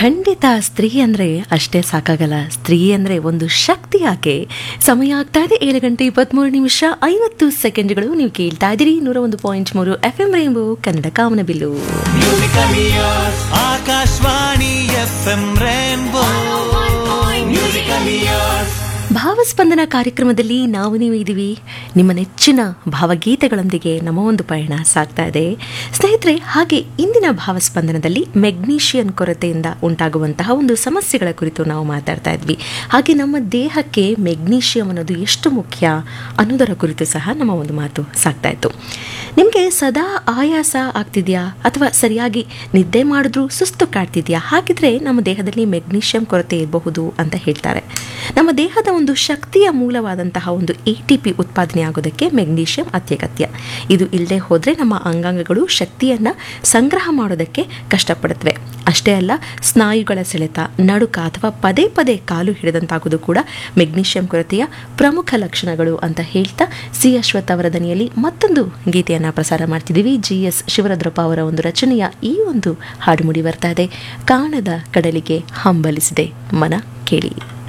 ಖಂಡಿತ ಸ್ತ್ರೀ ಅಂದರೆ ಅಷ್ಟೇ ಸಾಕಾಗಲ್ಲ ಸ್ತ್ರೀ ಅಂದರೆ ಒಂದು ಶಕ್ತಿ ಯಾಕೆ ಸಮಯ ಆಗ್ತಾ ಇದೆ ಏಳು ಗಂಟೆ ಇಪ್ಪತ್ತ್ಮೂರು ನಿಮಿಷ ಐವತ್ತು ಸೆಕೆಂಡ್ಗಳು ನೀವು ಕೇಳ್ತಾ ಇದ್ದೀರಿ ನೂರ ಒಂದು ಪಾಯಿಂಟ್ ಮೂರು ಎಫ್ ಎಂ ರೇಂಬೋ ಕನ್ನಡ ಕಾಮನಬಿಲ್ಲು Akashvani F M rainbow musical years ಭಾವಸ್ಪಂದನ ಕಾರ್ಯಕ್ರಮದಲ್ಲಿ ನಾವು ನೀವು ಇದ್ದೀವಿ ನಿಮ್ಮ ನೆಚ್ಚಿನ ಭಾವಗೀತೆಗಳೊಂದಿಗೆ ನಮ್ಮ ಒಂದು ಪಯಣ ಸಾಗ್ತಾ ಇದೆ ಸ್ನೇಹಿತರೆ ಹಾಗೆ ಇಂದಿನ ಭಾವಸ್ಪಂದನದಲ್ಲಿ ಮೆಗ್ನೀಷಿಯನ್ ಕೊರತೆಯಿಂದ ಉಂಟಾಗುವಂತಹ ಒಂದು ಸಮಸ್ಯೆಗಳ ಕುರಿತು ನಾವು ಮಾತಾಡ್ತಾ ಇದ್ವಿ ಹಾಗೆ ನಮ್ಮ ದೇಹಕ್ಕೆ ಮೆಗ್ನೀಷಿಯಂ ಅನ್ನೋದು ಎಷ್ಟು ಮುಖ್ಯ ಅನ್ನೋದರ ಕುರಿತು ಸಹ ನಮ್ಮ ಒಂದು ಮಾತು ಸಾಗ್ತಾ ಇತ್ತು ನಿಮಗೆ ಸದಾ ಆಯಾಸ ಆಗ್ತಿದೆಯಾ ಅಥವಾ ಸರಿಯಾಗಿ ನಿದ್ದೆ ಮಾಡಿದ್ರೂ ಸುಸ್ತು ಕಾಡ್ತಿದೆಯಾ ಹಾಗಿದ್ರೆ ನಮ್ಮ ದೇಹದಲ್ಲಿ ಮೆಗ್ನೀಷಿಯಂ ಕೊರತೆ ಇರಬಹುದು ಅಂತ ಹೇಳ್ತಾರೆ ನಮ್ಮ ದೇಹದ ಒಂದು ಶಕ್ತಿಯ ಮೂಲವಾದಂತಹ ಒಂದು ಎ ಟಿ ಪಿ ಉತ್ಪಾದನೆ ಆಗೋದಕ್ಕೆ ಮೆಗ್ನೀಷಿಯಂ ಅತ್ಯಗತ್ಯ ಇದು ಇಲ್ಲದೆ ಹೋದರೆ ನಮ್ಮ ಅಂಗಾಂಗಗಳು ಶಕ್ತಿಯನ್ನು ಸಂಗ್ರಹ ಮಾಡೋದಕ್ಕೆ ಕಷ್ಟಪಡುತ್ತವೆ ಅಷ್ಟೇ ಅಲ್ಲ ಸ್ನಾಯುಗಳ ಸೆಳೆತ ನಡುಕ ಅಥವಾ ಪದೇ ಪದೇ ಕಾಲು ಹಿಡಿದಂತಾಗೋದು ಕೂಡ ಮೆಗ್ನೀಷಿಯಂ ಕೊರತೆಯ ಪ್ರಮುಖ ಲಕ್ಷಣಗಳು ಅಂತ ಹೇಳ್ತಾ ಸಿ ಅಶ್ವಥ್ ಅವರ ದನಿಯಲ್ಲಿ ಮತ್ತೊಂದು ಗೀತೆಯನ್ನು ಪ್ರಸಾರ ಮಾಡ್ತಿದ್ದೀವಿ ಜಿ ಎಸ್ ಶಿವರುದ್ರಪ್ಪ ಅವರ ಒಂದು ರಚನೆಯ ಈ ಒಂದು ಹಾಡು ಮುಡಿ ಬರ್ತಾ ಇದೆ ಕಾಣದ ಕಡಲಿಗೆ ಹಂಬಲಿಸಿದೆ ಮನ ಕೇಳಿ